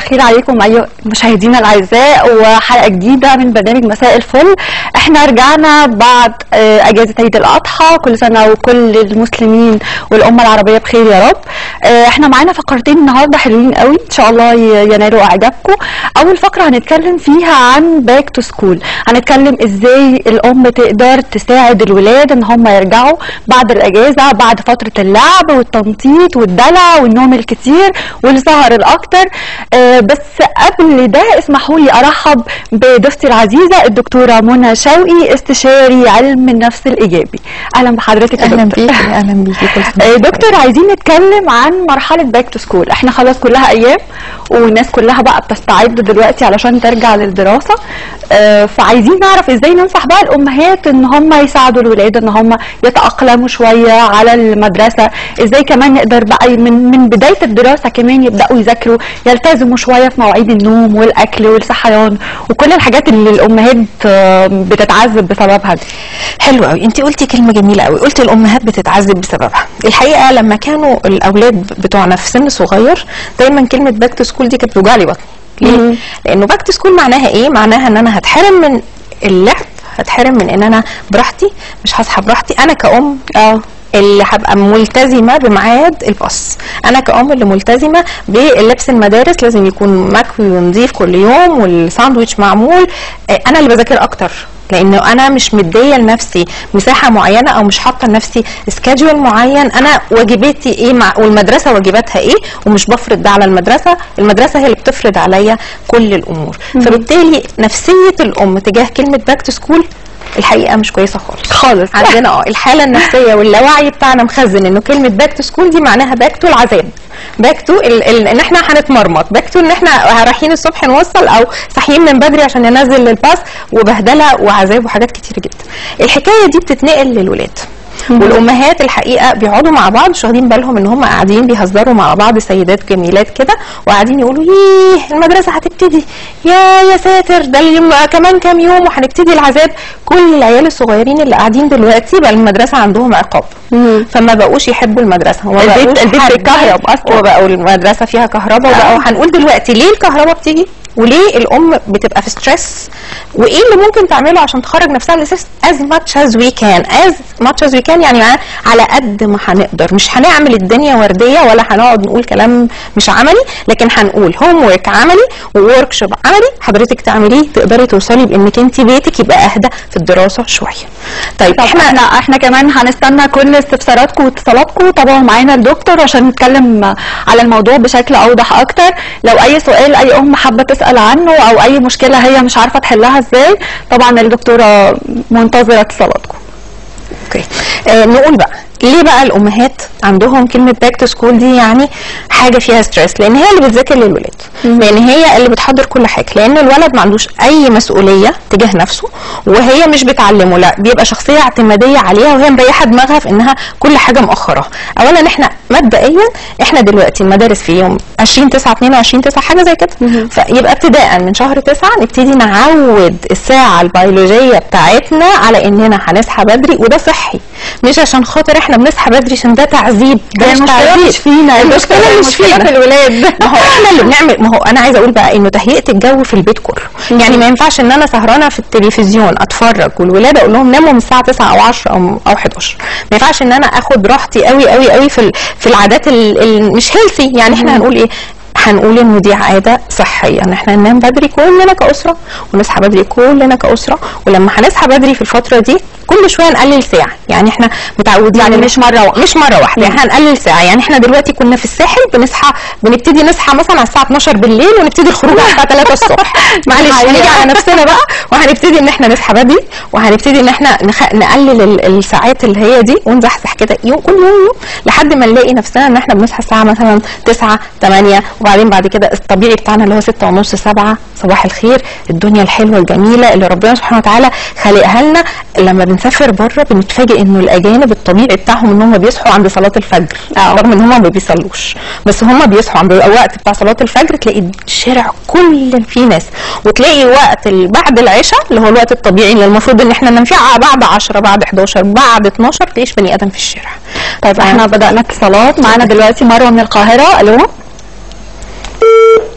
الخير عليكم ايها مشاهدينا الاعزاء وحلقه جديده من برنامج مساء الفل احنا رجعنا بعد آه، اجازه عيد الاضحى كل سنه وكل المسلمين والامه العربيه بخير يا رب آه، احنا معانا فقرتين النهارده حلوين قوي ان شاء الله ي- ينالوا اعجابكم اول فقره هنتكلم فيها عن باك تو سكول هنتكلم ازاي الام تقدر تساعد الولاد ان هم يرجعوا بعد الاجازه بعد فتره اللعب والتنطيط والدلع والنوم الكتير والسهر الاكتر آه، بس قبل ده اسمحوا لي ارحب بضيفتي العزيزه الدكتوره منى شوقي استشاري علم النفس الايجابي اهلا بحضرتك يا اهلا دكتور. بيكي اهلا بيكي كل سنة آه، وانتم دكتور عايزين نتكلم عن مرحله باك تو سكول احنا خلاص كلها ايام والناس كلها بقى بتستعد دلوقتي علشان ترجع للدراسه آه، فعايزين نعرف ازاي ننصح بقى الامهات ان هم يساعدوا الولاد ان هم يتاقلموا شويه على المدرسه ازاي كمان نقدر بقى من من بدايه الدراسه كمان يبداوا يذاكروا يلتزموا شويه في مواعيد النوم والاكل والصحيان وكل الحاجات اللي الامهات آه، بتتعذب بسببها دي حلو قوي انت قلتي كلمه جميله قوي قلتي الامهات بتتعذب بسببها الحقيقه لما كانوا الاولاد بتوعنا في سن صغير دايما كلمه باك تو سكول دي كانت بتوجع لي بطني ليه مم. لانه باك تو سكول معناها ايه معناها ان انا هتحرم من اللعب هتحرم من ان انا براحتي مش هصحى براحتي انا كأم اه اللي هبقى ملتزمه بميعاد الباص انا كأم اللي ملتزمه باللبس المدارس لازم يكون مكوي ونظيف كل يوم والساندويتش معمول آه، انا اللي بذاكر اكتر لانه انا مش مديه لنفسي مساحه معينه او مش حاطه لنفسي سكادجول معين انا واجباتي ايه مع والمدرسه واجباتها ايه ومش بفرض ده على المدرسه المدرسه هي اللي بتفرض عليا كل الامور فبالتالي نفسيه الام تجاه كلمه باك تو سكول الحقيقه مش كويسه خالص خالص عندنا اه الحاله النفسيه واللاوعي بتاعنا مخزن انه كلمه باك تو سكول دي معناها باك تو العذاب باك تو ال- ال- ان احنا هنتمرمط باك تو ان احنا رايحين الصبح نوصل او صاحيين من بدري عشان ننزل الباص وبهدله وعذاب وحاجات كتيره جدا الحكايه دي بتتنقل للولاد والامهات الحقيقه بيقعدوا مع بعض مش واخدين بالهم ان هم قاعدين بيهزروا مع بعض سيدات جميلات كده وقاعدين يقولوا ييه المدرسه هتبتدي يا يا ساتر ده اليوم كمان كام يوم وهنبتدي العذاب كل العيال الصغيرين اللي قاعدين دلوقتي بقى المدرسه عندهم عقاب مم. فما بقوش يحبوا المدرسه وما البيت- بقوش البيت حابين- بيتكهرب أصلاً. وبقوا المدرسه فيها كهرباء وبقوا هنقول دلوقتي ليه الكهرباء بتيجي وليه الام بتبقى في ستريس وايه اللي ممكن تعمله عشان تخرج نفسها من الستريس as much as we can as much as we can يعني معناها على قد ما هنقدر مش هنعمل الدنيا ورديه ولا هنقعد نقول كلام مش عملي لكن هنقول هوم ورك عملي وورك شوب عملي حضرتك تعمليه تقدري توصلي بانك انت بيتك يبقى اهدى في الدراسه شويه طيب طب احنا احنا احنا كمان هنستنى كل استفساراتكم واتصالاتكم طبعا معانا الدكتور عشان نتكلم على الموضوع بشكل اوضح اكتر لو اي سؤال اي ام حابه تسال عنه او اي مشكله هي مش عارفه تحلها ازاي طبعا الدكتوره منتظره اتصالاتكم اوكي آه نقول بقى ليه بقى الامهات عندهم كلمه باك تو سكول دي يعني حاجه فيها ستريس لان هي اللي بتذاكر للولاد لان هي اللي بتحضر كل حاجه لان الولد ما عندوش اي مسؤوليه تجاه نفسه وهي مش بتعلمه لا بيبقى شخصيه اعتماديه عليها وهي مريحه دماغها في انها كل حاجه مؤخراها اولا احنا مبدئيا احنا دلوقتي المدارس في يوم 20 9 22 9 حاجه زي كده فيبقى ابتداء من شهر 9 نبتدي نعود الساعه البيولوجيه بتاعتنا على اننا هنصحى بدري وده صحي مش عشان خاطر احنا بنصحى بدري عشان ده تعذيب ده هي مش المشكلة تعذيب مش فينا، المشكله مش المشكلة فينا في الولاد. ما هو احنا اللي بنعمل ما هو انا عايزه اقول بقى انه تهيئه الجو في البيت كله يعني ما ينفعش ان انا سهرانه في التلفزيون اتفرج والولاد اقول لهم ناموا من الساعه 9 او 10 او او 11 ما ينفعش ان انا اخد راحتي قوي قوي قوي في ال- في العادات ال- ال- مش هيلثي يعني احنا هنقول ايه هنقول ان دي عاده صحيه ان احنا ننام بدري كلنا كاسره ونصحى بدري كلنا كاسره ولما هنصحى بدري في الفتره دي كل شويه نقلل ساعه يعني احنا متعودين يعني إن- مش مرة واحدة. مش مره واحده يعني هنقلل ساعه يعني احنا دلوقتي كنا في الساحل بنصحى بنبتدي نصحى مثلا على الساعه 12 بالليل ونبتدي الخروج على الساعه 3 الصبح معلش حقيقة. هنيجي على نفسنا بقى وهنبتدي ان احنا نصحى بدري وهنبتدي ان احنا نخ... نقلل ال- الساعات اللي هي دي ونزحزح كده يوم كل يوم يوم لحد ما نلاقي نفسنا ان احنا بنصحى الساعه مثلا 9 8 وبعدين بعد كده الطبيعي بتاعنا اللي هو 6 ونص 7 صباح الخير الدنيا الحلوه الجميله اللي ربنا سبحانه وتعالى خالقها لنا لما بنسافر بره بنتفاجئ انه الاجانب الطبيعي بتاعهم ان هم بيصحوا عند صلاه الفجر آه. رغم ان هم ما بيصلوش بس هم بيصحوا عند الوقت بتاع صلاه الفجر تلاقي الشارع كل فيه ناس وتلاقي وقت ال- بعد العشاء اللي هو الوقت الطبيعي اللي المفروض ان احنا ننام فيه ع- بعد 10 بعد 11 بعد 12 تلاقيش بني ادم في الشارع طيب احنا بدأنا اتصالات معانا دلوقتي مروه من القاهره الو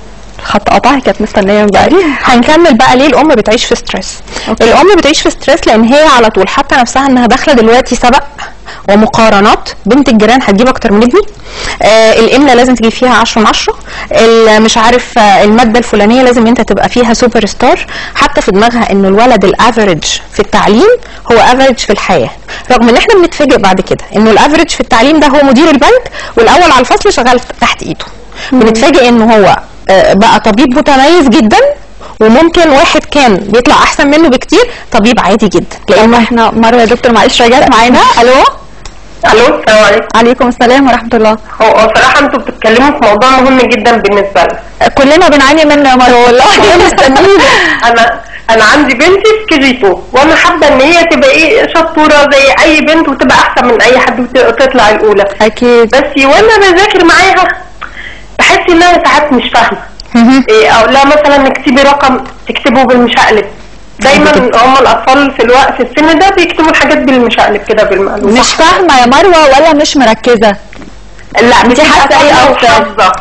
الخط قطع كانت مستنيه من بدري هنكمل بقى ليه الام بتعيش في ستريس أوكي. الام بتعيش في ستريس لان هي على طول حاطه نفسها انها داخله دلوقتي سبق ومقارنات بنت الجيران هتجيب اكتر من ابني آه الاملا لازم تجيب فيها 10 من 10 ال- مش عارف آه الماده الفلانيه لازم انت تبقى فيها سوبر ستار حتى في دماغها ان الولد الافريج في التعليم هو افريج في الحياه رغم ان احنا بنتفاجئ بعد كده انه الافريج في التعليم ده هو مدير البنك والاول على الفصل شغال تحت ايده بنتفاجئ انه هو آه، بقى طبيب متميز جدا وممكن واحد كان بيطلع احسن منه بكتير طبيب عادي جدا لان احنا مروه يا دكتور معلش رجعت معانا الو الو السلام عليكم عليكم السلام ورحمه الله هو هو صراحه انتوا بتتكلموا في موضوع مهم جدا بالنسبه لنا كلنا بنعاني منه يا مروه والله مستنيين انا انا عندي بنتي في كي جي 2 وانا حابه ان هي تبقى ايه شطوره زي اي بنت وتبقى احسن من اي حد وت- وتطلع الاولى اكيد بس وانا بذاكر معاها بحس ان انا ساعات مش فاهمه إيه او لا مثلا اكتبي رقم تكتبه بالمشقلب دايما هم الاطفال في الوقت في السن ده بيكتبوا الحاجات بالمشقلب كده بالمقلوب مش فاهمه يا مروه ولا مش مركزه لا انت بتبقى حاسة ايه فاهمة أكتر؟ وحافظة.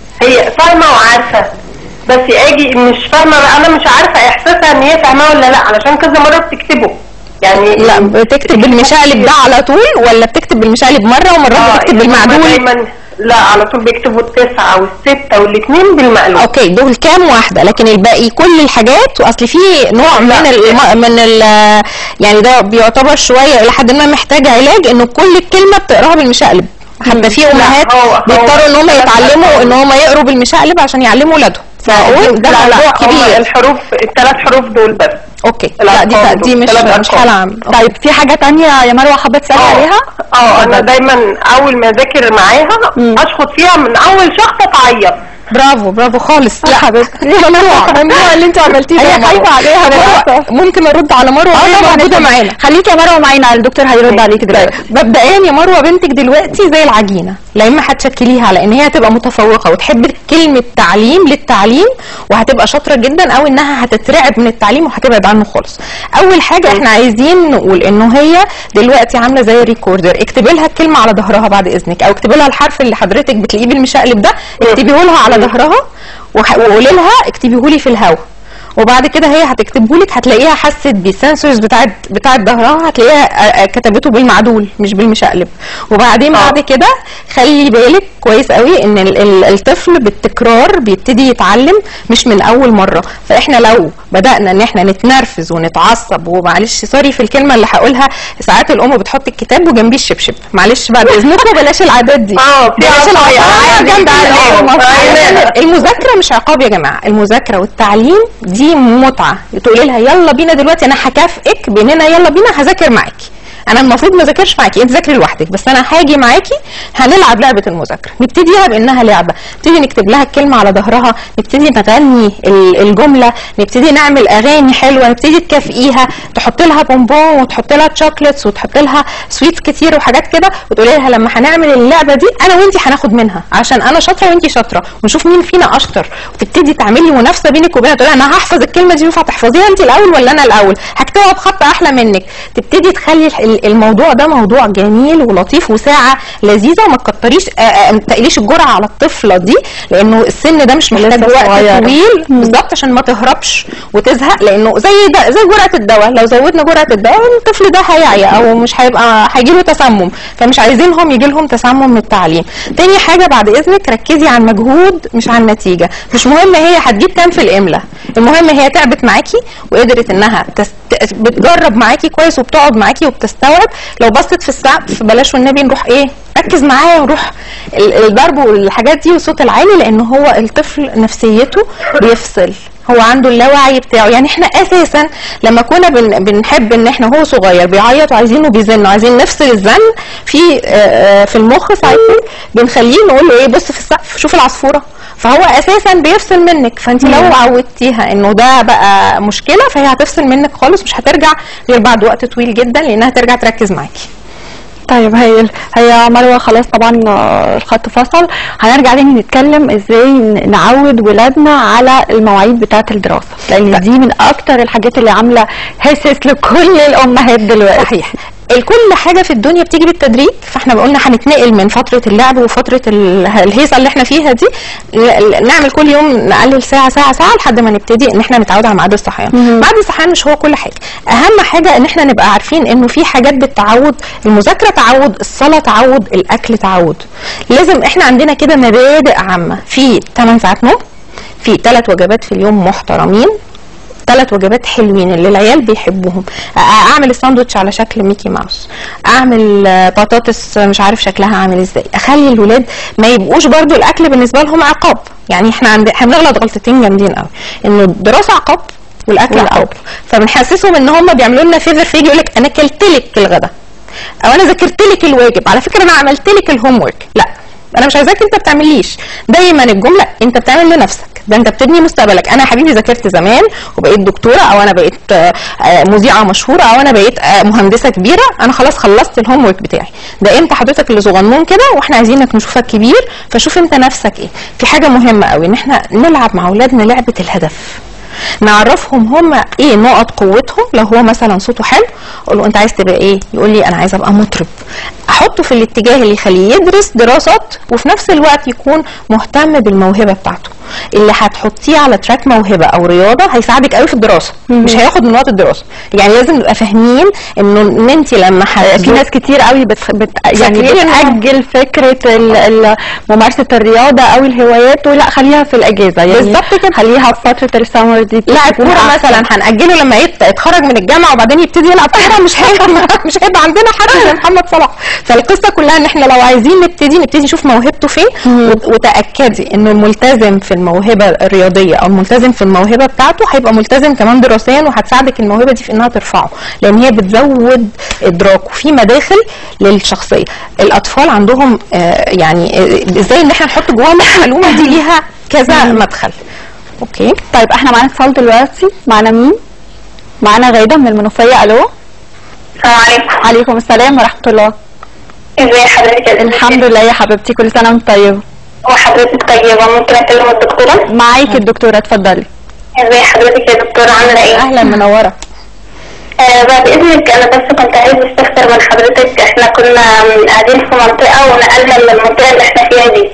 هي فاهمة وعارفة بس اجي مش فاهمة بقى انا مش عارفة احساسها ان هي فاهمة ولا لا علشان كذا مرة بتكتبه يعني لا بتكتب بالمشقلب ده على طول ولا بتكتب بالمشقلب مره ومرات اه بتكتب إنما بالمعدول دايما لا على طول بيكتبوا التسعة والستة والاثنين بالمقلوب اوكي دول كام واحده لكن الباقي كل الحاجات واصل في نوع من ال من ال يعني ده بيعتبر شويه الى حد ما محتاج علاج انه كل الكلمه بتقراها بالمشقلب حتى في امهات هو- هو بيضطروا ان هم ثلاث يتعلموا أرقام. ان هم يقروا بالمشقلب عشان يعلموا ولادهم فاقول ده لا موضوع لا هم كبير الحروف الثلاث حروف دول بس اوكي لا دي الأرقام دي دول، مش ثلاث مش أرقام. حاله عامه طيب في حاجه تانية يا مروه حابه تسالي عليها اه انا دايما اول ما اذاكر معاها اشخط فيها من اول شخصة تعيط برافو برافو خالص لا حبيبتي ممنوع ممنوع اللي انت عملتيه ده هي يا مروة. خايفة عليها مروة، للأسف. ممكن ارد على مروه اه وهي طبعا موجوده اتفضلي. معانا خليكي يا مروه معانا الدكتور هيرد عليكي دلوقتي مبدئيا يا مروه بنتك دلوقتي زي العجينه لا اما هتشكليها على ان هي هتبقى متفوقه وتحب كلمه تعليم للتعليم وهتبقى شاطره جدا او انها هتترعب من التعليم وهتبعد عنه خالص اول حاجه احنا عايزين نقول انه هي دلوقتي عامله زي الريكوردر اكتبي لها الكلمه على ظهرها بعد اذنك او اكتبي لها الحرف اللي حضرتك بتلاقيه بالمشقلب ده اكتبيه لها على ظهرها وح- وقولي لها اكتبيه لي في الهوا وبعد كده هي هتكتبه لك هتلاقيها حست بالسنسورز بتاعت بتاعت ظهرها هتلاقيها آه، آه، كتبته بالمعدول مش بالمشقلب وبعدين آه. بعد كده خلي بالك كويس قوي ان ال- ال- الطفل بالتكرار بيبتدي يتعلم مش من اول مره فاحنا لو بدانا ان احنا نتنرفز ونتعصب ومعلش سوري في الكلمه اللي هقولها ساعات الام بتحط الكتاب وجنبيه الشبشب معلش بعد اذنكم بلاش العادات دي اه في بلاش عصاية العصاية عادي جنب جدا. الأم. أيوة. المذاكره مش عقاب يا جماعه المذاكره والتعليم دي متعه تقولي لها يلا بينا دلوقتي انا هكافئك باننا يلا بينا هذاكر معاكي انا المفروض ما اذاكرش معاكي انت ذاكري لوحدك بس انا هاجي معاكي هنلعب لعبه المذاكره نبتديها بانها لعبه نبتدي نكتب لها الكلمه على ظهرها نبتدي نغني ال- الجمله نبتدي نعمل اغاني حلوه نبتدي تكافئيها تحط لها بونبون وتحط لها تشوكلتس وتحط لها سويتس كتير وحاجات كده وتقولي لها لما هنعمل اللعبه دي انا وانتي هناخد منها عشان انا شاطره وانتي شاطره ونشوف مين فينا اشطر وتبتدي تعملي منافسه بينك وبينها تقولي انا هحفظ الكلمه دي ينفع تحفظيها انت الاول ولا انا الاول هكتبها بخط احلى منك تبتدي تخلي ال- الموضوع ده موضوع جميل ولطيف وساعه لذيذه وما تكتريش آه، آه، ما تقليش الجرعه على الطفله دي لانه السن ده مش محتاج لسه وقت صغيرة. طويل بالظبط عشان ما تهربش وتزهق لانه زي ده زي جرعه الدواء لو زودنا جرعه الدواء الطفل ده هيعيا او مش هيبقى هيجي له تسمم فمش عايزينهم يجي لهم تسمم من التعليم تاني حاجه بعد اذنك ركزي على المجهود مش على النتيجه مش مهم هي هتجيب كام في الاملا المهم هي تعبت معاكي وقدرت انها تست... بتجرب معاكي كويس وبتقعد معاكي وبتستوعب لو بصت في السقف بلاش والنبي نروح ايه ركز معايا ونروح ال- الضرب والحاجات دي والصوت العالي لان هو الطفل نفسيته بيفصل هو عنده اللاوعي بتاعه يعني احنا اساسا لما كنا بن بنحب ان احنا هو صغير بيعيط وعايزينه بيزن وعايزين نفصل الزن في آه، آه، في المخ ساعتها بنخليه نقول له ايه بص في السقف شوف العصفوره فهو اساسا بيفصل منك فانت لو عودتيها انه ده بقى مشكله فهي هتفصل منك خالص مش هترجع غير بعد وقت طويل جدا لانها ترجع تركز معاكي طيب هي هي مروه خلاص طبعا آه، الخط فصل هنرجع تاني نتكلم ازاي ن- نعود ولادنا على المواعيد بتاعه الدراسه لان دي من اكتر الحاجات اللي عامله هسس لكل الامهات دلوقتي صحيح الكل حاجه في الدنيا بتيجي بالتدريج فاحنا قلنا هنتنقل من فتره اللعب وفتره ال- الهيصه اللي احنا فيها دي ل- ل- نعمل كل يوم نقلل ساعه ساعه ساعه لحد ما نبتدي ان احنا نتعود على ميعاد الصحيان ميعاد الصحيان مش هو كل حاجه اهم حاجه ان احنا نبقى عارفين انه في حاجات بالتعود المذاكره تعود الصلاه تعود الاكل تعود لازم احنا عندنا كده مبادئ عامه في 8 ساعات نوم في ثلاث وجبات في اليوم محترمين ثلاث وجبات حلوين اللي العيال بيحبوهم أ- اعمل الساندوتش على شكل ميكي ماوس اعمل آه، بطاطس مش عارف شكلها عامل ازاي اخلي الولاد ما يبقوش برضو الاكل بالنسبه لهم عقاب يعني احنا عند احنا بنغلط غلطتين جامدين قوي انه الدراسه عقاب والاكل عقاب فبنحسسهم ان هم بيعملوا لنا فيفر فيجي يقول لك انا كلت لك الغدا او انا ذاكرت لك الواجب على فكره انا عملت لك الهوم ورك لا انا مش عايزاك انت بتعمليش دايما الجمله انت بتعمل لنفسك ده انت بتبني مستقبلك انا يا حبيبي ذاكرت زمان وبقيت دكتوره او انا بقيت آه، آه، مذيعه مشهوره او انا بقيت آه، مهندسه كبيره انا خلاص خلصت الهوم ورك بتاعي ده انت حضرتك اللي صغنون كده واحنا عايزينك نشوفك كبير فشوف انت نفسك ايه في حاجه مهمه قوي ان احنا نلعب مع اولادنا لعبه الهدف نعرفهم هم ايه نقط قوتهم لو هو مثلا صوته حلو اقول له انت عايز تبقى ايه يقول لي انا عايز ابقى مطرب احطه في الاتجاه اللي يخليه يدرس دراسات وفي نفس الوقت يكون مهتم بالموهبه بتاعته اللي هتحطيه على تراك موهبه او رياضه هيساعدك قوي في الدراسه مش هياخد من وقت الدراسه يعني لازم نبقى فاهمين انه ان انت لما في ناس كتير قوي بت... بت... يعني فاكرين إنه- بتأجل فكرة ال... ال... ممارسة الرياضة أو الهوايات ولا خليها في الأجازة يعني بالظبط كده. خليها في فترة السمر دي لاعب تكون كوره أحسن. مثلا هنأجله لما يت- يتخرج من الجامعه وبعدين يبتدي يلعب كوره مش هيبقى مش هيبقى عندنا حد زي محمد صلاح فالقصه كلها ان احنا لو عايزين نبتدي نبتدي نشوف موهبته فين وت- وتاكدي انه الملتزم في الموهبه الرياضيه او الملتزم في الموهبه بتاعته هيبقى ملتزم كمان دراسيا وهتساعدك الموهبه دي في انها ترفعه لان هي بتزود ادراكه في مداخل للشخصيه الاطفال عندهم آه، يعني آه، ازاي ان احنا نحط جواهم المعلومه دي ليها كذا مدخل اوكي طيب احنا معانا اتصال دلوقتي معانا مين؟ معانا غادة من المنوفية ألو السلام عليكم عليكم السلام ورحمة الله ازي حضرتك يا الحمد لله يا حبيبتي كل سنة وانت طيبة وحضرتك طيبة ممكن اكلم الدكتورة معاكي الدكتورة اتفضلي ازي حضرتك يا دكتورة عاملة ايه؟ أهلا منورة آه بعد اذنك انا بس كنت عايز استفسر من حضرتك احنا كنا قاعدين في منطقة ونقلنا من المنطقة اللي احنا فيها دي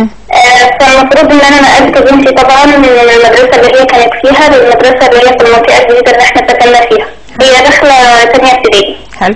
آه فالمفروض ان انا نقلت بنتي طبعا من المدرسة اللي هي كانت فيها للمدرسة اللي هي في المنطقة الجديدة اللي احنا سكننا فيها هي داخلة تانية ابتدائي حلو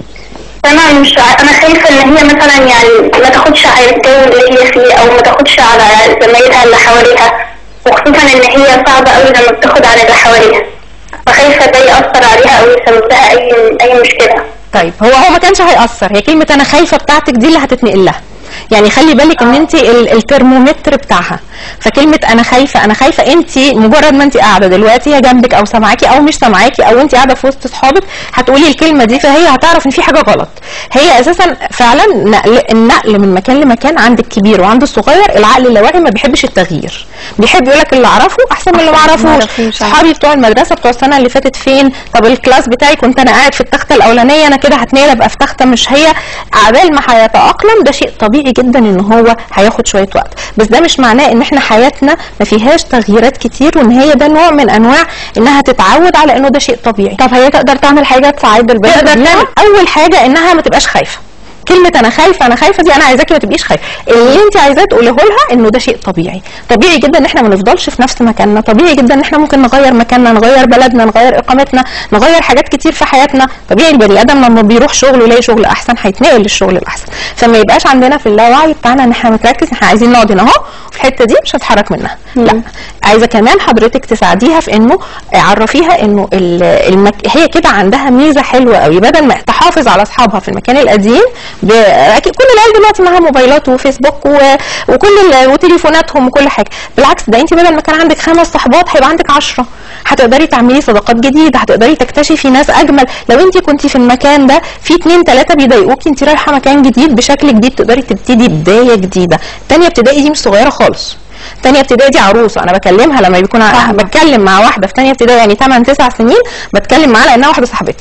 فانا مش ع- انا خايفه ان هي مثلا يعني ما تاخدش على الجو اللي هي فيه او ما تاخدش على زمايلها اللي حواليها وخصوصا ان هي صعبه قوي لما بتاخد على اللي حواليها فخايفه ده ياثر عليها او يسبب لها اي اي مشكله طيب هو هو ما كانش هيأثر هي كلمة أنا خايفة بتاعتك دي اللي هتتنقل لها يعني خلي بالك ان انت ال- الترمومتر بتاعها فكلمه انا خايفه انا خايفه انت مجرد ما انت قاعده دلوقتي هي جنبك او سامعاكي او مش سامعاكي او انت قاعده في وسط اصحابك هتقولي الكلمه دي فهي هتعرف ان في حاجه غلط هي اساسا فعلا نقل النقل من مكان لمكان عند الكبير وعند الصغير العقل اللاواعي ما بيحبش التغيير بيحب يقول لك اللي اعرفه احسن من اللي ما أحسن من اللي ما اعرفوش أعرفوش. صحابي بتوع المدرسه بتوع السنه اللي فاتت فين طب الكلاس بتاعي كنت انا قاعد في التخته الاولانيه انا كده هتنقل ابقى في تخته مش هي عبال ما هيتاقلم ده شيء طبيعي جدا ان هو هياخد شويه وقت بس ده مش معناه ان احنا حياتنا ما فيهاش تغييرات كتير وان هي ده نوع من انواع انها تتعود على انه ده شيء طبيعي طب هي تقدر تعمل حاجة تساعد البنت تقدر دي؟ تعمل اول حاجه انها ما تبقاش خايفه كلمة أنا خايفة أنا خايفة دي أنا عايزاكي ما تبقيش خايفة، اللي أنت عايزاه تقوليه لها إنه ده شيء طبيعي، طبيعي جدا إن إحنا ما نفضلش في نفس مكاننا، طبيعي جدا إن إحنا ممكن نغير مكاننا، نغير بلدنا، نغير إقامتنا، نغير حاجات كتير في حياتنا، طبيعي البني آدم لما بيروح شغل ويلاقي شغل أحسن هيتنقل للشغل الأحسن، فما يبقاش عندنا في اللاوعي بتاعنا إن إحنا متركز إحنا عايزين نقعد هنا أهو في الحتة دي مش هتحرك منها، لا عايزة كمان حضرتك تساعديها في إنه عرفيها إنه ال- المك... هي كده عندها ميزة حلوة قوي بدل ما تحافظ على أصحابها في المكان القديم ب... أكيد كل العيال دلوقتي معاها موبايلات وفيسبوك و... وكل ال... وتليفوناتهم وكل حاجه بالعكس ده انت بدل ما كان عندك خمس صحبات هيبقى عندك عشرة هتقدري تعملي صداقات جديده هتقدري تكتشفي ناس اجمل لو انت كنتي في المكان ده في اتنين تلاته بيضايقوكي انت رايحه مكان جديد بشكل جديد تقدري تبتدي بدايه جديده تانية ابتدائي دي مش صغيره خالص تانية ابتدائي دي عروسه انا بكلمها لما بيكون ع- بتكلم مع واحده في تانية ابتدائي يعني 8 9 سنين بتكلم معاها لانها واحده صاحبتي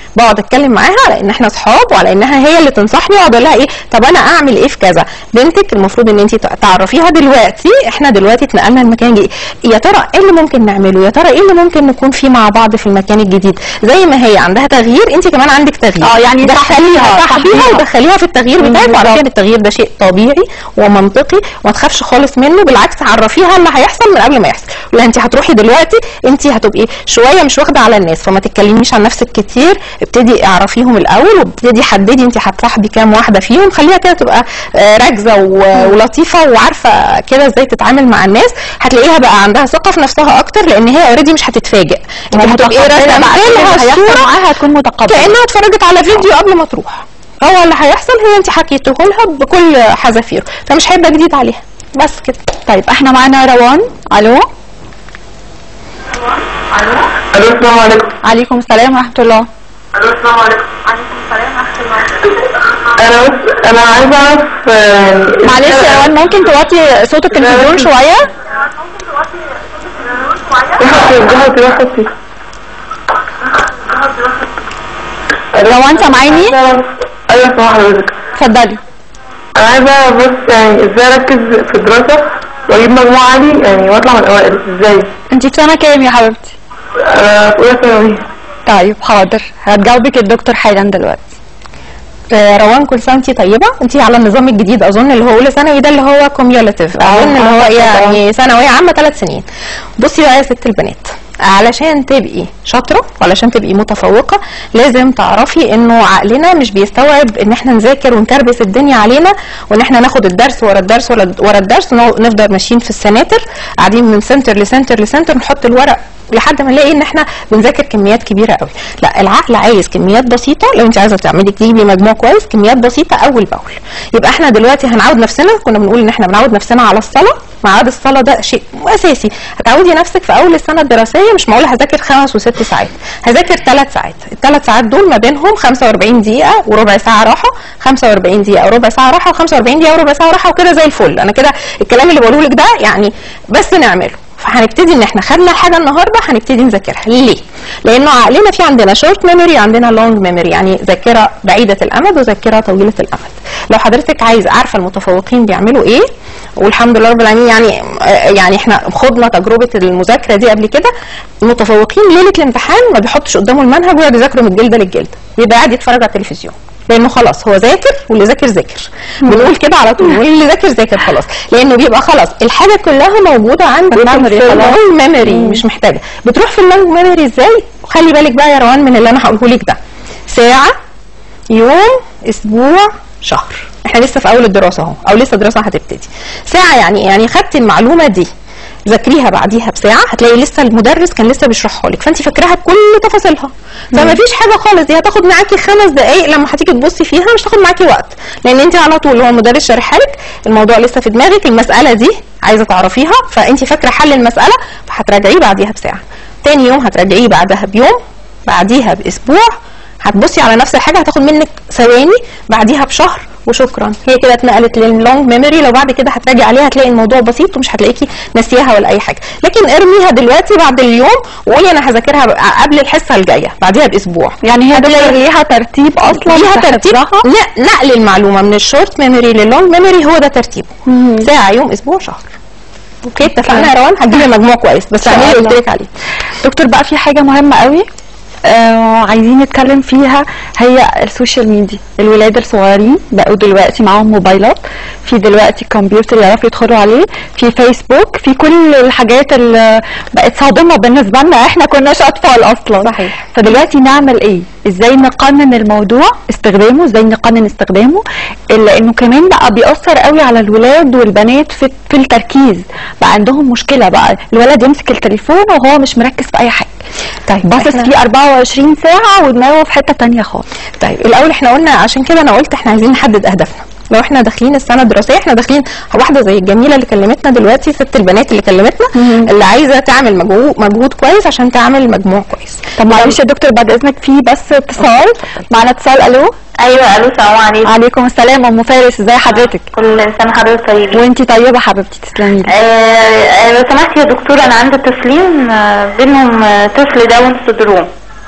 بقعد اتكلم معاها على ان احنا اصحاب وعلى انها هي اللي تنصحني واقعد اقول لها ايه طب انا اعمل ايه في كذا بنتك المفروض ان انت تعرفيها دلوقتي احنا دلوقتي اتنقلنا المكان الجديد يا ترى ايه اللي ممكن نعمله يا ترى ايه اللي ممكن نكون فيه مع بعض في المكان الجديد زي ما هي عندها تغيير انت كمان عندك تغيير اه يعني دخليها صاحبيها- صاحبيها صاحبيها. ودخليها في التغيير بتاعك بالظبط. وعلى فكره التغيير ده شيء طبيعي ومنطقي وما تخافش خالص منه بالعكس عرفيها اللي هيحصل من قبل ما يحصل لا انت هتروحي دلوقتي انت هتبقي شويه مش واخده على الناس فما تتكلميش عن نفسك كتير ابتدي اعرفيهم الاول وابتدي حددي انت هتصاحبي كام واحده فيهم خليها كده تبقى آه، راكزه و- ولطيفه وعارفه كده ازاي تتعامل مع الناس هتلاقيها بقى عندها ثقه في نفسها اكتر لان هي اوريدي مش هتتفاجئ انت هتبقي متقبلة راسمه بقى كل اللي لها هيحصل الصوره معاها هتكون متقبله كانها اتفرجت على فيديو قبل ما تروح هو اللي هيحصل هي انت حكيته لها بكل حذافيره فمش هيبقى جديد عليها بس كده طيب احنا معانا روان الو الو السلام عليكم عليكم السلام ورحمه الله الو السلام عليكم انا بس انا عايزه اعرف آه، معلش يا روان ممكن توطي صوت التلفزيون شويه روحي روحي روحي روان سامعيني ايوه سامع حضرتك اتفضلي انا عايزه بص يعني ازاي اركز في الدراسه واجيب مجموع عالي يعني واطلع من الاوائل ازاي انت في سنه كام يا حبيبتي انا في اولى ثانوي طيب حاضر هتجاوبك الدكتور حالا دلوقتي آه، روان كل سنه وانت طيبه انت على النظام الجديد اظن اللي هو اولى ثانوي ده اللي هو كوميولاتيف اظن اللي هو آه، يعني ثانويه عامه ثلاث سنين بصي بقى يا ست البنات علشان تبقي شاطره وعلشان تبقي متفوقه لازم تعرفي انه عقلنا مش بيستوعب ان احنا نذاكر ونكربس الدنيا علينا وان احنا ناخد الدرس ورا الدرس ورا ورا الدرس ونفضل ماشيين في السناتر قاعدين من سنتر لسنتر لسنتر نحط الورق لحد ما نلاقي ان احنا بنذاكر كميات كبيره قوي لا العقل عايز كميات بسيطه لو انت عايزه تعملي تجيبي مجموع كويس كميات بسيطه اول باول يبقى احنا دلوقتي هنعود نفسنا كنا بنقول ان احنا بنعود نفسنا على الصلاه ميعاد الصلاه ده شيء اساسي هتعودي نفسك في اول السنه الدراسيه مش معقول هذاكر خمس وست ساعات هذاكر ثلاث ساعات الثلاث ساعات دول ما بينهم 45 دقيقه وربع ساعه راحه 45 دقيقه وربع ساعه راحه و45 دقيقه وربع ساعه راحه وكده زي الفل انا كده الكلام اللي بقوله لك ده يعني بس نعمله فهنبتدي ان احنا خدنا الحاجه النهارده هنبتدي نذاكرها ليه لانه عقلنا في عندنا شورت ميموري عندنا لونج ميموري يعني ذاكره بعيده الامد وذاكره طويله الامد لو حضرتك عايز عارفه المتفوقين بيعملوا ايه والحمد لله رب العالمين يعني يعني احنا خضنا تجربه المذاكره دي قبل كده المتفوقين ليله الامتحان ما بيحطش قدامه المنهج ويقعد يذاكره من الجلده للجلده يبقى قاعد يتفرج على التلفزيون لانه خلاص هو ذاكر واللي ذاكر ذاكر بنقول كده على طول واللي ذاكر ذاكر خلاص لانه بيبقى خلاص الحاجه كلها موجوده عندك في الميموري خلاص. اللونج ميموري مش محتاجه بتروح في اللونج ميموري ازاي خلي بالك بقى يا روان من اللي انا هقوله لك ده ساعه يوم اسبوع شهر احنا لسه في اول الدراسه اهو او لسه الدراسه هتبتدي ساعه يعني يعني خدتي المعلومه دي ذاكريها بعديها بساعه هتلاقي لسه المدرس كان لسه بيشرحها لك فانت فاكراها بكل تفاصيلها فما فيش حاجه خالص دي هتاخد معاكي خمس دقائق لما هتيجي تبصي فيها مش هتاخد معاكي وقت لان انت على طول هو المدرس شارحها لك الموضوع لسه في دماغك المساله دي عايزه تعرفيها فانت فاكره حل المساله فهتراجعيه بعديها بساعه تاني يوم هتراجعيه بعدها بيوم بعديها باسبوع هتبصي على نفس الحاجه هتاخد منك ثواني بعديها بشهر وشكرا هي كده اتنقلت لللونج ميموري لو بعد كده هتراجعي عليها هتلاقي الموضوع بسيط ومش هتلاقيكي ناسياها ولا اي حاجه لكن ارميها دلوقتي بعد اليوم وقولي انا هذاكرها قبل الحصه الجايه بعديها باسبوع يعني هي دكتور ليها ترتيب اصلا ليها في ترتيب حفظها؟ لا نقل المعلومه من الشورت ميموري لللونج ميموري هو ده ترتيبه ساعه يوم اسبوع شهر اوكي اتفقنا يا روان هتجيبي مجموع كويس بس شاء اعملي اللي الله. قلت لك عليه دكتور بقى في حاجة مهمة قوي آه عايزين نتكلم فيها هي السوشيال ميديا الولاد الصغيرين بقوا دلوقتي معاهم موبايلات في دلوقتي كمبيوتر يعرفوا يدخلوا عليه في فيسبوك في كل الحاجات اللي بقت صادمة بالنسبة لنا احنا كناش اطفال اصلا صحيح. فدلوقتي نعمل ايه ازاي نقنن الموضوع استخدامه ازاي نقنن استخدامه الا انه كمان بقى بيأثر قوي على الولاد والبنات في في التركيز بقى عندهم مشكلة بقى الولد يمسك التليفون وهو مش مركز في اي حاجة طيب باصص إحنا- فيه 24 ساعة ودماغه في حتة تانية خالص طيب الاول احنا قلنا عشان كده انا قلت احنا عايزين نحدد اهدافنا لو احنا داخلين السنه الدراسيه احنا داخلين واحده زي الجميله اللي كلمتنا دلوقتي ست البنات اللي كلمتنا اللي عايزه تعمل مجهود مجهود كويس عشان تعمل مجموع كويس طب معلش يا دكتور بعد اذنك في بس اتصال معنا اتصال الو ايوه الو السلام عليكم عليكم السلام ام فارس ازي حضرتك كل سنه حضرتك طيبين وانتي طيبة حبيبتي تسلمي لي آه، آه، لو سمحت يا دكتور انا عندي طفلين آه، بينهم آه، طفل داون سندروم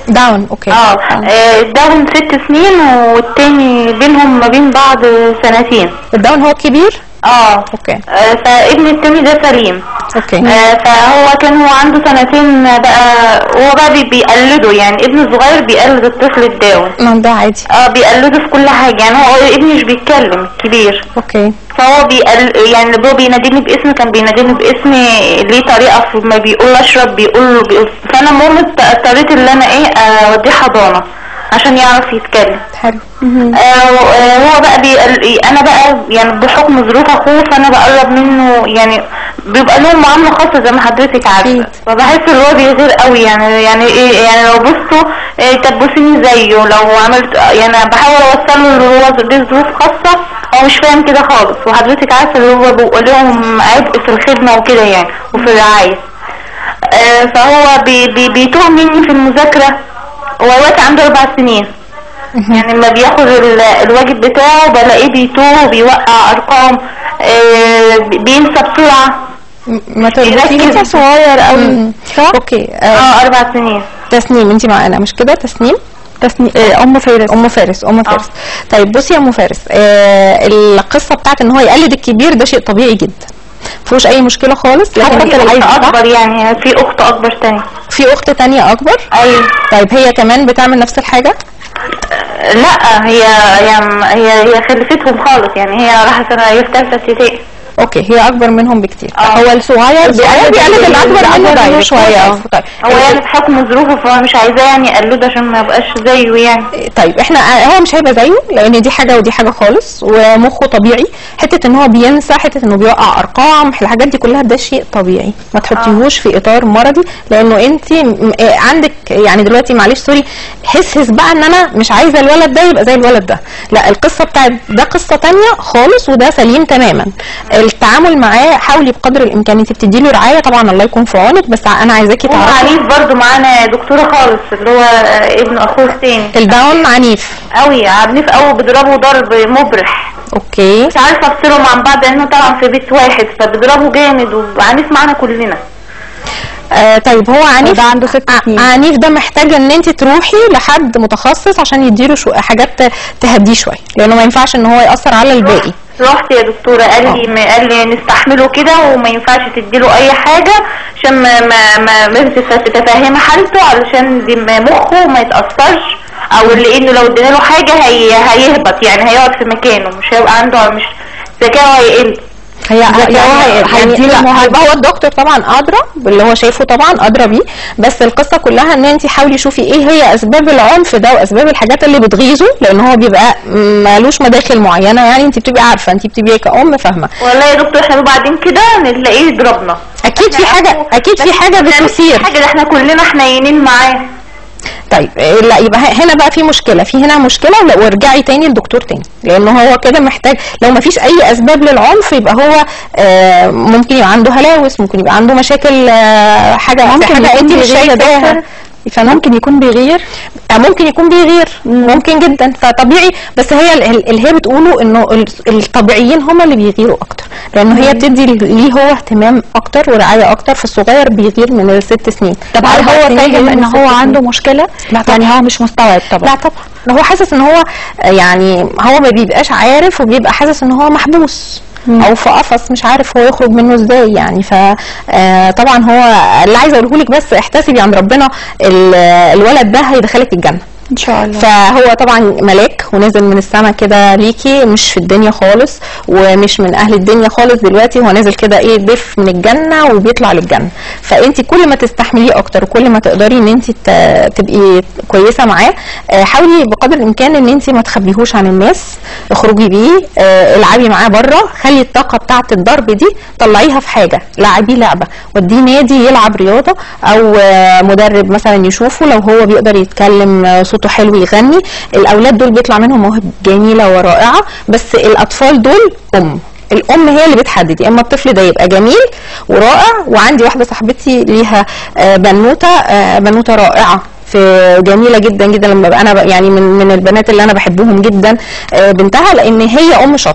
داون اوكي اه آه، داون ست سنين والتاني بينهم ما بين بعض سنتين الداون هو الكبير اه اوكي آه، فابن التاني ده سليم اوكي آه، فهو كان هو عنده سنتين بقى هو بقى بي- بيقلده يعني ابنه الصغير بيقلد الطفل الداون ما ده عادي اه بيقلده في كل حاجة يعني هو ابني مش بيتكلم الكبير اوكي فهو بيقل يعني هو بيناديني باسم كان بيناديني باسم ليه طريقة في ما بيقول اشرب بيقول له بيقول فانا ماما اضطريت ان انا ايه اوديه حضانة عشان يعرف يتكلم حلو آه، و- آه، هو بقى بيقل... انا بقى يعني بحكم ظروف اخوه فانا بقرب منه يعني بيبقى لهم معامله خاصه زي ما حضرتك عارفه فبحس ان هو بيغير قوي يعني يعني ايه يعني لو بصوا إيه طب بصيني زيه لو عملت يعني بحاول اوصل له اللي هو دي ظروف خاصه هو مش فاهم كده خالص وحضرتك عارفه اللي هو بيبقى لهم عبء في الخدمه وكده يعني وفي الرعايه آه، فهو بي بي بيتوه مني في المذاكره هو دلوقتي عنده اربع سنين يعني لما بياخد ال- الواجب بتاعه بلاقيه بيتوه بيوقع ارقام آه، بينسى بسرعه م- ما بيركز. تربطي صغير قوي صح اوكي آه، اه اربع سنين تسنيم انت معانا مش كده تسنيم تسني... آه، ام فارس ام فارس ام فارس طيب بصي يا ام فارس آه القصه بتاعت ان هو يقلد الكبير ده شيء طبيعي جدا مفيهوش اي مشكله خالص حتى لكن في انت اخت عايزه اكبر يعني في اخت اكبر تاني في اخت تانية اكبر ايوه طيب هي كمان بتعمل نفس الحاجه لا هي هي هي هي خلفتهم خالص يعني هي راحت سنه هي في ثالثه ابتدائي اوكي هي اكبر منهم بكتير اه. هو الصغير بيقلد بيقلد اللي اكبر منه دايركت. شويه اه طيب هو يعني بحكم ظروفه فهو مش عايزاه يعني يقلده عشان ما يبقاش زيه يعني طيب احنا هو مش هيبقى زيه لان دي حاجه ودي حاجه خالص ومخه طبيعي حته ان هو بينسى حته انه بيوقع ارقام الحاجات دي كلها ده شيء طبيعي ما تحطيهوش في اطار مرضي لانه انت م- آه، عندك يعني دلوقتي معلش سوري حس حس بقى ان انا مش عايزه الولد ده يبقى زي الولد ده لا القصه بتاعت ده قصه تانية خالص وده سليم تماما التعامل معاه حاولي بقدر الامكان انت بتدي له رعايه طبعا الله يكون في عونك بس انا عايزاكي هو تعرفي عنيف برضو معانا دكتوره خالص اللي هو آه، ابن اخوه التاني الداون عنيف قوي عنيف قوي بيضربه ضرب مبرح اوكي مش عارفه افصلهم عن بعض لانه طبعا في بيت واحد فبيضربه جامد وعنيف معانا كلنا آه طيب هو عنيف ده عنده ست ع- سنين. عنيف ده محتاجه ان انت تروحي لحد متخصص عشان يديله شو حاجات ت- تهديه شويه لانه ما ينفعش ان هو ياثر على الباقي رحت يا دكتوره قال لي ما قال لي نستحمله كده وما ينفعش تديله اي حاجه عشان ما ما ما ما تت- تتفهمي حالته علشان دي م- مخه ما يتاثرش او اللي انه لو ادينا له حاجه هي هيهبط يعني هيقعد في مكانه مش هيبقى عنده مش ذكاؤه هيقل هي يعني هيديله لا، مهدئ. هيبقى هو الدكتور طبعا ادرى باللي هو شايفه طبعا ادرى بيه بس القصه كلها ان انت حاولي شوفي ايه هي اسباب العنف ده واسباب الحاجات اللي بتغيظه لان هو بيبقى مالوش مداخل معينه يعني انت بتبقي عارفه انت بتبقي كأم فاهمه والله يا دكتور احنا بعدين كده نلاقيه يضربنا اكيد في حاجه اكيد في بس حاجه يعني بتثير حاجه ده احنا كلنا حنينين معاه طيب إيه، لا يبقى ه- هنا بقى في مشكله في هنا مشكله ولا- وارجعي تاني لدكتور تاني لانه هو كده محتاج لو ما فيش اي اسباب للعنف يبقى هو آه، ممكن يبقى عنده هلاوس ممكن يبقى عنده مشاكل آه، حاجه ممكن في حاجه يكون انت مش بيغير شايفاها دكتور. فانا ممكن يكون بيغير آه، ممكن يكون بيغير ممكن جدا فطبيعي بس هي ال- ال- اللي هي بتقوله انه ال- الطبيعيين هم اللي بيغيروا اكتر لانه هي بتدي ليه هو اهتمام اكتر ورعايه اكتر في الصغير بيغير من الست سنين طب هل أربع هو سنين فاهم غير ان من هو ست سنين. عنده مشكله لا طبعا. يعني هو مش مستوعب طبعا لا طبعا هو حاسس ان هو يعني هو ما بيبقاش عارف وبيبقى حاسس ان هو محبوس او في قفص مش عارف هو يخرج منه ازاي يعني ف آه، طبعا هو اللي عايزه اقوله لك بس احتسبي عند ربنا ال- الولد ده هيدخلك الجنه ان شاء الله فهو طبعا ملاك ونازل من السما كده ليكي مش في الدنيا خالص ومش من اهل الدنيا خالص دلوقتي هو نازل كده ايه ضيف من الجنه وبيطلع للجنه فانت كل ما تستحمليه اكتر وكل ما تقدري ان انت ت- تبقي كويسه معاه آه، حاولي بقدر الامكان ان انت ما تخبيهوش عن الناس اخرجي بيه آه، العبي معاه بره خلي الطاقه بتاعه الضرب دي طلعيها في حاجه لعبيه لعبه وديه نادي يلعب رياضه او آه، مدرب مثلا يشوفه لو هو بيقدر يتكلم آه، صوته حلو يغني الاولاد دول بيطلع منهم مواهب جميله ورائعه بس الاطفال دول ام الام هي اللي بتحدد يا اما الطفل ده يبقى جميل ورائع وعندي واحده صاحبتي ليها آه، بنوته آه، بنوته رائعه في جميله جدا جدا لما بقى انا بقى يعني من من البنات اللي انا بحبهم جدا آه، بنتها لان هي ام شاطره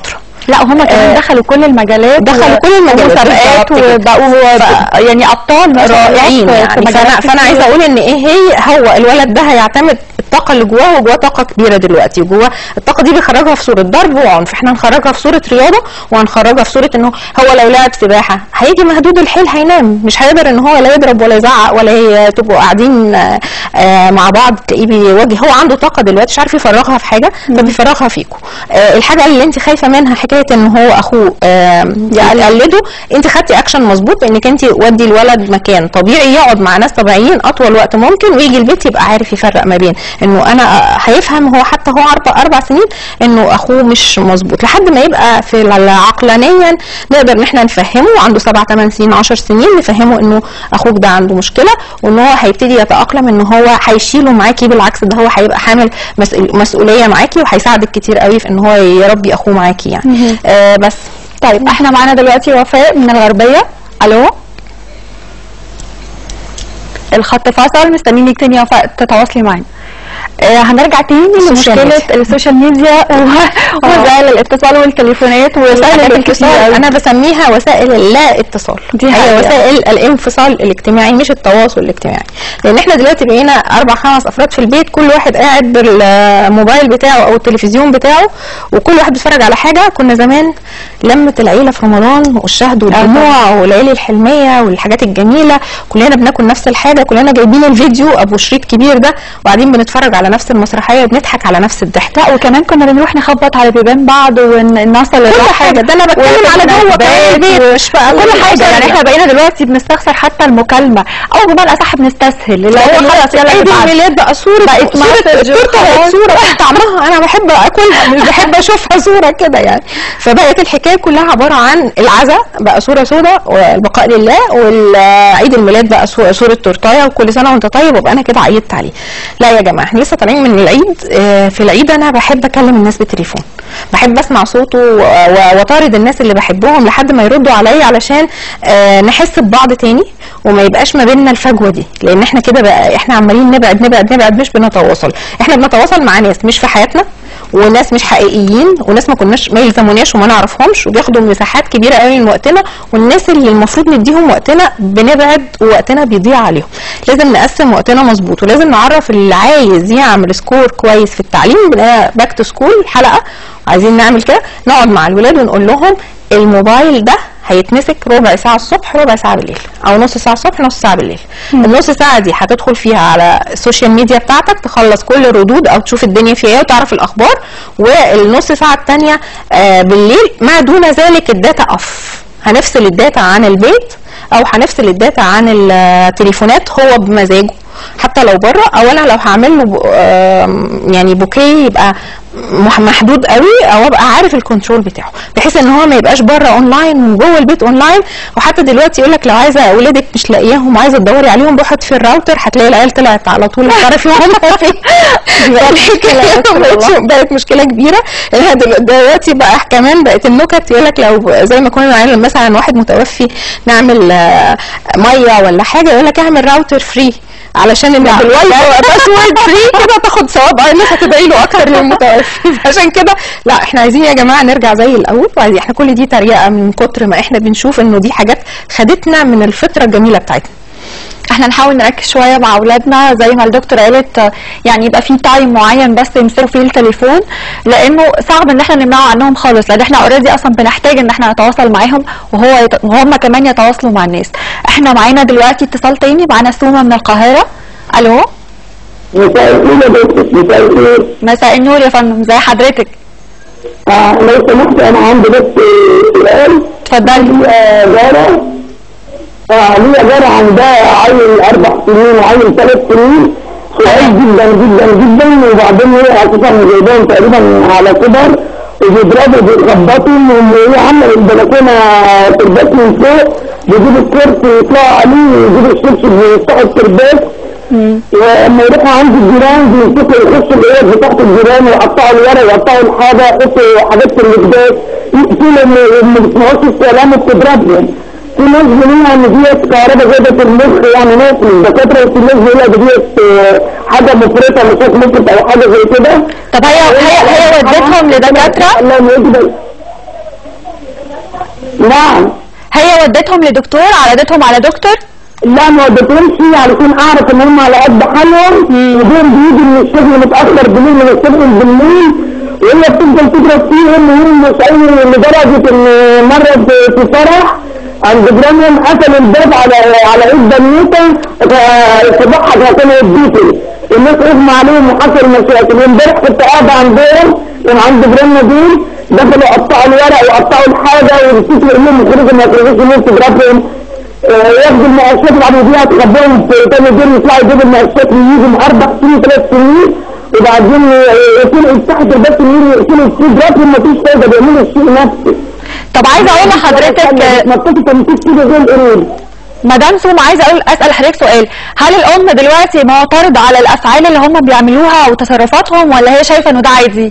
لا هم كمان آه، دخلوا كل المجالات دخلوا و- كل المجالات ومسابقات بالظبط كده. وبقوا ف- يعني ابطال ما شاء الله رائعين في- في يعني مجالات فانا فانا كتير. عايزه اقول ان ايه هي هو الولد ده هيعتمد الطاقه اللي جواه وجواه طاقه كبيره دلوقتي جواه الطاقه دي بيخرجها في صوره ضرب وعنف احنا هنخرجها في صوره رياضه وهنخرجها في صوره انه هو لو لعب سباحه هيجي مهدود الحيل هينام مش هيقدر ان هو لا يضرب ولا يزعق ولا ي- تبقوا قاعدين آه، آه، مع بعض تلاقيه بيواجه هو عنده طاقه دلوقتي مش عارف يفرغها في حاجه فبيفرغها فيكم آه، الحاجه اللي انت خايفه منها حكايه ان هو اخوه آه، يقلده انت خدتي اكشن مظبوط انك انت ودي الولد مكان طبيعي يقعد مع ناس طبيعيين اطول وقت ممكن ويجي البيت يبقى عارف يفرق ما بين انه انا آه، هيفهم هو حتى هو اربع اربع سنين انه اخوه مش مظبوط لحد ما يبقى في ال- عقلانيا نقدر ان احنا نفهمه عنده سبع ثمان سنين 10 سنين نفهمه انه اخوك ده عنده مشكله وان هو هيبتدي يتاقلم ان هو هيشيله معاكي بالعكس ده هو هيبقى حامل مسؤول- مسؤوليه معاكي وهيساعدك كتير قوي في ان هو يربي اخوه معاكي يعني آه بس طيب احنا معانا دلوقتي وفاء من الغربيه الو الخط فصل مستنيينك تاني يا وفاء تتواصلي معانا آه هنرجع تاني السوشيال لمشكله ميديا. السوشيال ميديا و- ووسائل الاتصال والتليفونات وسائل وسائل الاتصال الاتصال انا بسميها وسائل اللا اتصال دي هي حقيقة. وسائل الانفصال الاجتماعي مش التواصل الاجتماعي لان احنا دلوقتي بقينا اربع خمس افراد في البيت كل واحد قاعد بالموبايل بتاعه او التلفزيون بتاعه وكل واحد بيتفرج على حاجه كنا زمان لمه العيله في رمضان والشهد والدموع والليالي الحلميه والحاجات الجميله كلنا بناكل نفس الحاجه كلنا جايبين الفيديو ابو شريط كبير ده وقاعدين بنتفرج على نفس المسرحيه وبنضحك على نفس الضحك لا وكمان كنا بنروح نخبط على بيبان بعض ونوصل كل حاجه ده انا بتكلم على جوه كمان البيت مش بقى كل حاجه يعني احنا بقينا دلوقتي بنستخسر حتى المكالمه او بمعنى اصح بنستسهل اللي هو خلاص يلا عيد نبعت. الميلاد بقى صورة بقت صورة مسج التورته بقت وخلاص. صورة بقت طعمها انا بحب اكلها مش بحب اشوفها صورة كده يعني فبقت الحكاية كلها عبارة عن العزاء بقى صورة سوداء والبقاء لله والعيد الميلاد بقى صو- صورة تورتايه وكل سنة وانت طيب وابقى انا كده عيدت عليه لا يا جماعة احنا لسه طالعين من العيد آه، في العيد انا بحب اكلم الناس بالتليفون بحب اسمع صوته و- و- واطارد الناس اللي بحبهم لحد ما يردوا عليا علشان آه، نحس ببعض تاني وما يبقاش ما بيننا الفجوه دي لان احنا كده بقى احنا عمالين نبعد نبعد نبعد مش بنتواصل احنا بنتواصل مع ناس مش في حياتنا وناس مش حقيقيين وناس ما كناش ما يلزموناش وما نعرفهمش وبياخدوا مساحات كبيره قوي من وقتنا والناس اللي المفروض نديهم وقتنا بنبعد ووقتنا بيضيع عليهم لازم نقسم وقتنا مظبوط ولازم نعرف اللي عايز يعمل سكور كويس في التعليم باك تو سكول حلقه عايزين نعمل كده نقعد مع الولاد ونقول لهم الموبايل ده هيتمسك ربع ساعة الصبح ربع ساعة بالليل أو نص ساعة الصبح نص ساعة بالليل النص ساعة دي هتدخل فيها على السوشيال ميديا بتاعتك تخلص كل الردود أو تشوف الدنيا فيها ايه وتعرف الأخبار والنص ساعة التانية آه، بالليل ما دون ذلك الداتا أوف هنفصل الداتا عن البيت أو هنفصل الداتا عن التليفونات هو بمزاجه حتى لو بره او انا لو هعمل له ب- آم، يعني بوكيه يبقى مح- محدود قوي او ابقى عارف الكنترول بتاعه بحيث ان هو ما يبقاش بره اونلاين وجوه البيت اونلاين وحتى دلوقتي يقول لك لو عايزه اولادك مش لاقياهم وعايزه تدوري عليهم روحي في الراوتر هتلاقي العيال طلعت على طول تعرفي هم فين بقت بقت مشكله كبيره لانها دل- دلوقتي بقى كمان بقت النكت يقول لك لو زي ما كنا نعمل مثلا واحد متوفي نعمل آه، ميه ولا حاجه يقول لك اعمل راوتر فري علشان ان بالواي باسورد فري كده تاخد ثواب اه الناس هتدعي له اكتر للمتوفي عشان كده لا احنا عايزين يا جماعه نرجع زي الاول وعايزين احنا كل دي تريقه من كتر ما احنا بنشوف انه دي حاجات خدتنا من الفطره الجميله بتاعتنا احنا نحاول نركز شويه مع اولادنا زي ما الدكتور قالت آه، يعني يبقى في تايم معين بس يمسكوا فيه التليفون لانه صعب ان احنا نمنعه عنهم خالص لان احنا اوريدي اصلا بنحتاج ان احنا نتواصل معاهم وهو يت... وهم كمان يتواصلوا مع الناس احنا معانا دلوقتي اتصال تاني معانا سومه من القاهره الو مساء الخير يا دكتور مساء الخير مساء النور يا فندم زي حضرتك آه لو سمحت انا عندي بس سؤال اتفضلي ليا جارة آه ليا جارة عندها عيل أربع سنين وعيل ثلاث سنين صغير جدا جدا جدا وبعدين هي أساسا جايباهم تقريبا على كبر وبيضربوا بيخبطوا وهي عاملة البلكونة ترباس من فوق بيجيب الكرسي يطلعوا عليه ويجيب الشبشب ويفتحوا الترباس ولما يروحوا عند الجيران بيمسكوا يخشوا الايه بتاعت الجيران ويقطعوا الورق ويقطعوا الحاجه يحطوا حاجات في المكباس يقتلوا اللي ما بيسمعوش الكلام وبتضربهم في ناس بيقولوا ان ديت كهرباء زادت المخ يعني ناس من الدكاتره وفي ناس بيقولوا دي ديت آه، حاجه مفرطه مش عارف ممكن او حاجه زي كده طب هي هي هي ودتهم لدكاتره الله يجبر نعم هي ودتهم لدكتور عرضتهم على دكتور لا ما وديتهمش علشان اعرف ان هم على قد حالهم ودول بيجي من الشغل متاخر بالليل من الشغل بالليل وهي بتفضل تضرب فيهم وهم مش قايمين لدرجه ان مره في- في فرح عند جيرانهم قفل الباب على على ايد بنوته صباحها كانوا يديكي الناس اغمى عليهم وحصل مشاكل امبارح كنت قاعده عندهم كان عند جيراننا دول دخلوا قطعوا الورق وقطعوا الحاجه ويمسكوا يقولوا لهم خرجوا ما يخرجوش الناس تضربهم آه، ياخدوا المقاشات بعد يبيعها تخبيهم في تاني دور يطلعوا يجيبوا المقاشات ويجوا اربع سنين ثلاث سنين وبعدين يقفلوا تحت الباب النيل يقفلوا السوق دلوقتي مفيش فايده بيعملوا السوق نفسه طب عايزه اقول لحضرتك نطيتوا تمسك كده زي القرود مدام سوم عايزه اقول اسال حضرتك سؤال هل الام دلوقتي معترضه على الافعال اللي هم بيعملوها وتصرفاتهم ولا هي شايفه انه ده عادي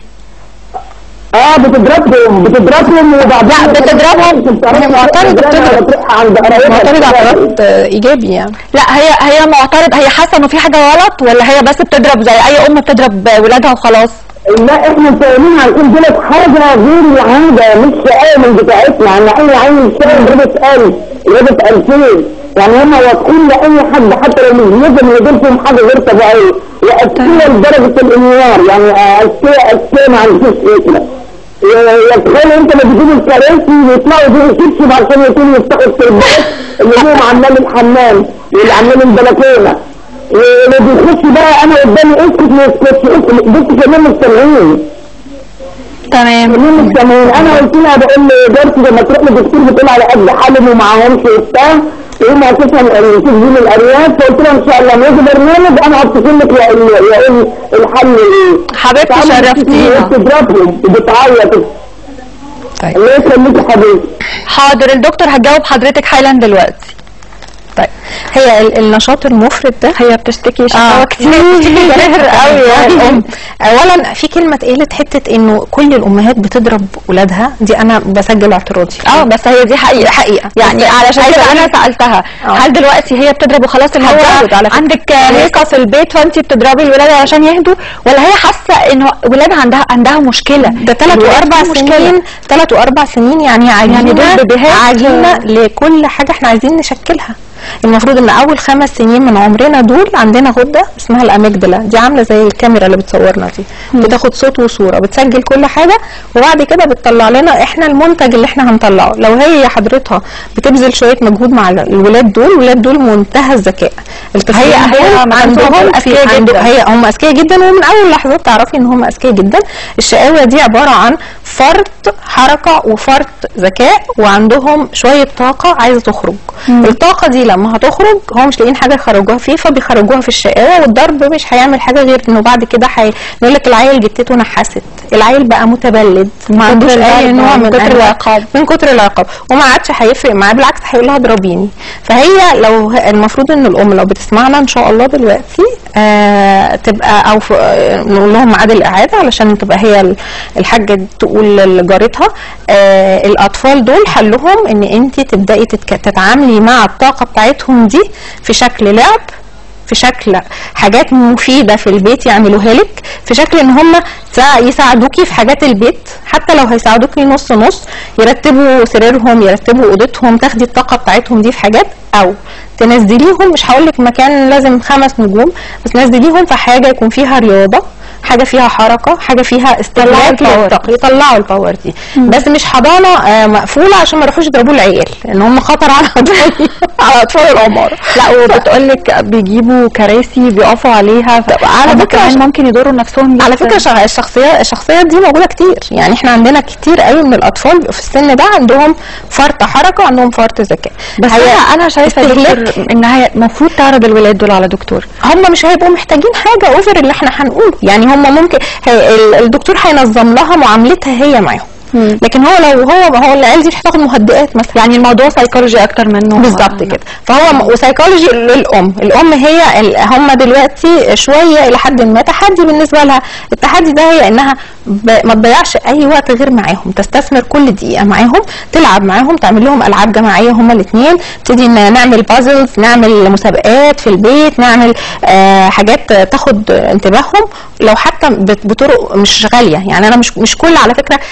اه بتضربهم بتضربهم وبعدين لا، بتضربهم. هي معترضة بتضرب. بتروح عند قرايبها معترض اعتراض آه، ايجابي يعني لا هي هي معترض هي حاسه انه في حاجه غلط ولا هي بس بتضرب زي اي ام بتضرب ولادها وخلاص لا احنا فاهمين عشان دولت حاجه غير العاده مش شقاوة بتاعتنا يعني اي عين شايل ربط قال ربط 2000 يعني هم واثقين لاي حد حتى لو مش لازم يجيب فيهم حاجه غير طبيعيه واذكياء لدرجه الانهيار يعني اذكياء اذكياء ما عندوش فكره تخيل انت لما بيجيبوا الكراسي ويطلعوا يجيبوا شبشب عشان يكونوا يفتحوا التربات اللي هم عمال الحمام واللي عمال البلكونه واللي بيخش بقى انا قدامي اسكت ما يسكتش اسكت بص كمان مستمعين تمام كمان مستمعين انا قلت لها بقول جارتي لما تروح للدكتور بتقول على قد حالهم ومعاهمش وبتاع وهم اساسا يشوف دين الارياف فقلت لها ان شاء الله لما يجي برنامج انا هتصل لك يا ال- يا ال- الحل ايه حبيبتي شرفتينا بتضربهم وبتعيط طيب الله يخليك يا حبيبتي حاضر الدكتور هتجاوب حضرتك حالا دلوقتي طيب هي ال- النشاط المفرط ده هي بتشتكي شكاوى اه كتير كتير قوي يعني الام اولا في كلمه اتقالت حته انه كل الامهات بتضرب ولادها دي انا بسجل اعتراضي اه بس هي دي حقيقه حقيقه يعني بس علشان عايزة كده انا أقول- سالتها آه. هل دلوقتي هي بتضرب وخلاص اللي هو هتزود على فكرة. عندك هيصه في البيت فانت بتضربي الولاد عشان يهدوا ولا هي حاسه انه ولادها عندها عندها مشكله ده ثلاث الولاد واربع في مشكلة. سنين ثلاث واربع سنين يعني عجينه يعني دول بيبيهات. عجينه لكل حاجه احنا عايزين نشكلها المفروض ان اول خمس سنين من عمرنا دول عندنا غده اسمها الاميجدلا دي عامله زي الكاميرا اللي بتصورنا دي بتاخد صوت وصوره بتسجل كل حاجه وبعد كده بتطلع لنا احنا المنتج اللي احنا هنطلعه لو هي حضرتها بتبذل شويه مجهود مع الولاد دول الولاد دول منتهى الذكاء الطفلين هي- هي دول عندهم عندهم أذكياء في عنده جداً. هي هم اذكياء جدا ومن اول لحظات تعرفي ان هم اذكياء جدا الشقاوه دي عباره عن فرط حركه وفرط ذكاء وعندهم شويه طاقه عايزه تخرج الطاقه دي لما هتخرج هم مش لاقيين حاجه يخرجوها فيه فبيخرجوها في الشقاوه والضرب مش هيعمل حاجه غير انه بعد كده حي... يقول لك العيل جتته نحست العيل بقى متبلد ما عندوش اي الضرب، نوع من من كتر أنواع- العقاب. من كتر العقاب وما عادش هيفرق معاه بالعكس هيقول لها اضربيني فهي لو ه- المفروض ان الام لو بتسمعنا ان شاء الله دلوقتي آه تبقى او ف- آه، نقول لهم ميعاد الاعاده علشان تبقى هي ال- الحاجه تقول لجارتها آه الاطفال دول حلهم ان انت تبداي تتك- تتعاملي مع الطاقه بتاعتهم دي في شكل لعب في شكل حاجات مفيدة في البيت يعملوها لك في شكل ان هم سا- يساعدوكي في حاجات البيت حتى لو هيساعدوكي نص نص يرتبوا سريرهم يرتبوا اوضتهم تاخدي الطاقة بتاعتهم دي في حاجات او تنزليهم مش هقول لك مكان لازم خمس نجوم بس نزليهم في حاجة يكون فيها رياضة حاجة فيها حركة حاجة فيها استهلاك الباور. للطاقة يطلعوا الباور دي بس مش حضانة آه، مقفولة عشان ما يروحوش يضربوا العيال لان هم خطر على اطفال على اطفال العمارة لا وبتقول لك بيجيبوا كراسي بيقفوا عليها ف- على هم فكرة كمان عشان- ممكن يضروا نفسهم على جداً. فكره شغ- الشخصيات الشخصيات دي موجوده كتير يعني احنا عندنا كتير قوي من الاطفال بيبقوا في السن ده عندهم فرط حركه وعندهم فرط ذكاء بس هي انا انا شايفه يا استهلاك. دكتور انها المفروض تعرض الولاد دول على دكتور هم مش هيبقوا محتاجين حاجه اوفر اللي احنا هنقوله يعني هم ممكن هي ال- الدكتور هينظم لها معاملتها هي معاهم لكن هو لو هو هو العيال دي مش هتاخد مهدئات مثلا يعني الموضوع سيكولوجي اكتر منه بالظبط كده فهو م- وسايكولوجي للام الام هي ال- هم دلوقتي شويه الى حد ما تحدي بالنسبه لها التحدي ده هي انها ب- ما تضيعش اي وقت غير معاهم تستثمر كل دقيقه معاهم تلعب معاهم تعمل لهم العاب جماعيه هما الاثنين نبتدي ن- نعمل بازلز نعمل مسابقات في البيت نعمل آه حاجات تاخد انتباههم لو حتى بت- بطرق مش غاليه يعني انا مش مش كل على فكره حاجه يبقى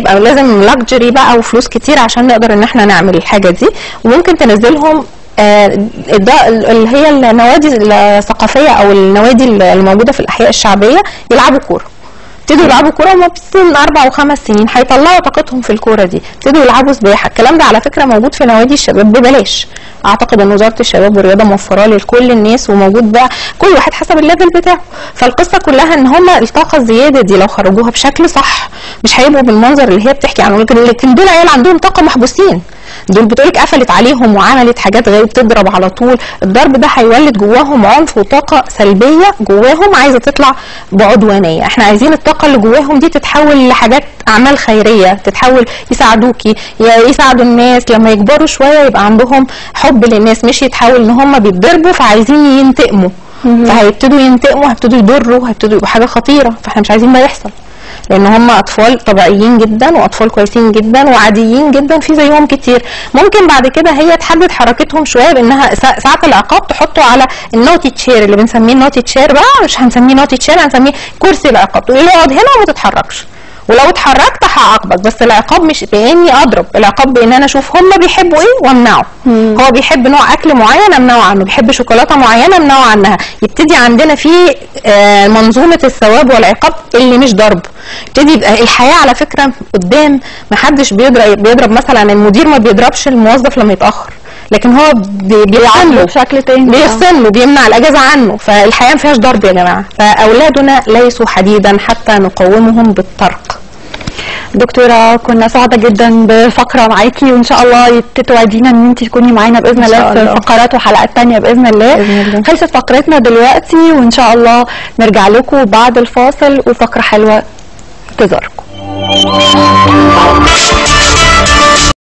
هيبقى لازم لاكجري بقى وفلوس كتير عشان نقدر ان احنا نعمل الحاجه دي وممكن تنزلهم آه، الد- اللي هي النوادي الثقافيه او النوادي الموجوده في الاحياء الشعبيه يلعبوا كوره ابتدوا يلعبوا كوره وهم في سن اربع وخمس سنين هيطلعوا طاقتهم في الكوره دي ابتدوا يلعبوا سباحه الكلام ده على فكره موجود في نوادي الشباب ببلاش اعتقد ان وزاره الشباب والرياضه موفراه لكل الناس وموجود بقى كل واحد حسب الليفل بتاعه فالقصه كلها ان هم الطاقه الزياده دي لو خرجوها بشكل صح مش هيبقوا بالمنظر اللي هي بتحكي عنه لكن لكن دول عيال عندهم طاقه محبوسين دول بتقولك قفلت عليهم وعملت حاجات غير بتضرب على طول الضرب ده هيولد جواهم عنف وطاقه سلبيه جواهم عايزه تطلع بعدوانيه احنا عايزين الطاقه اللي جواهم دي تتحول لحاجات اعمال خيريه تتحول يساعدوكي ي- يساعدوا الناس لما يكبروا شويه يبقى عندهم حب للناس مش يتحول ان هم بيتضربوا فعايزين ينتقموا فهيبتدوا ينتقموا هيبتدوا يضروا هيبتدوا يبقوا حاجه خطيره فاحنا مش عايزين ده يحصل لان هم اطفال طبيعيين جدا واطفال كويسين جدا وعاديين جدا في زيهم كتير ممكن بعد كده هي تحدد حركتهم شويه بانها سا- ساعه العقاب تحطه على النوتي تشير اللي بنسميه النوتي تشير بقى مش هنسميه نوتي تشير هنسميه كرسي العقاب تقولي له اقعد هنا وما تتحركش ولو اتحركت هعاقبك بس العقاب مش باني اضرب العقاب بان انا اشوف هم بيحبوا ايه وامنعه هو بيحب نوع اكل معين امنعه عنه بيحب شوكولاته معينه امنعه عنها يبتدي عندنا في آه، منظومه الثواب والعقاب اللي مش ضرب يبتدي يبقى الحياه على فكره قدام ما حدش بيضرب بيضرب مثلا المدير ما بيضربش الموظف لما يتاخر لكن هو بي- بيفصل له بشكل تاني بيفصل له بيمنع الاجازه عنه فالحياه ما فيهاش ضرب يا جماعه فاولادنا ليسوا حديدا حتى نقومهم بالطرق دكتورة كنا سعداء جدا بفقرة معاكي وإن شاء الله توعدينا إن أنت تكوني معانا بإذن إن شاء الله في الله. فقرات وحلقات تانية بإذن الله بإذن الله. خلصت فقرتنا دلوقتي وإن شاء الله نرجع لكم بعد الفاصل وفقرة حلوة تزاركم